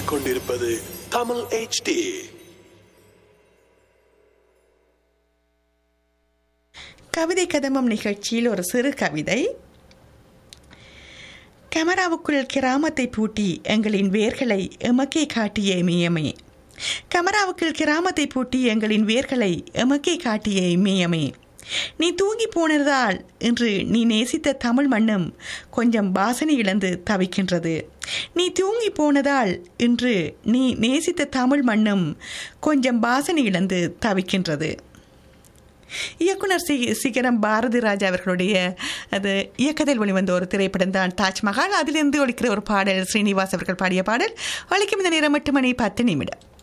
கேட்டுக்கொண்டிருப்பது தமிழ் HD கவிதை கதம்பம் நிகழ்ச்சியில் ஒரு சிறு கவிதை கமராவுக்குள் கிராமத்தை பூட்டி எங்களின் வேர்களை எமக்கே காட்டிய இமயமே கமராவுக்குள் கிராமத்தை பூட்டி எங்களின் வேர்களை எமக்கே காட்டிய இமயமே நீ தூங்கி போனதால் இன்று நீ நேசித்த தமிழ் மண்ணும் கொஞ்சம் வாசனை இழந்து தவிக்கின்றது நீ தூங்கி போனதால் இன்று நீ நேசித்த தமிழ் மண்ணும் கொஞ்சம் வாசனை இழந்து தவிக்கின்றது இயக்குனர் சி சிகரம் பாரதி ராஜா அவர்களுடைய அது இயக்கத்தில் வெளிவந்த ஒரு திரைப்படம் தான் தாஜ்மஹால் அதிலிருந்து ஒழிக்கிற ஒரு பாடல் ஸ்ரீனிவாஸ் அவர்கள் பாடிய பாடல் ஒழிக்கும் இந்த நேரம் எட்டு மணி பத்து நிமிடம்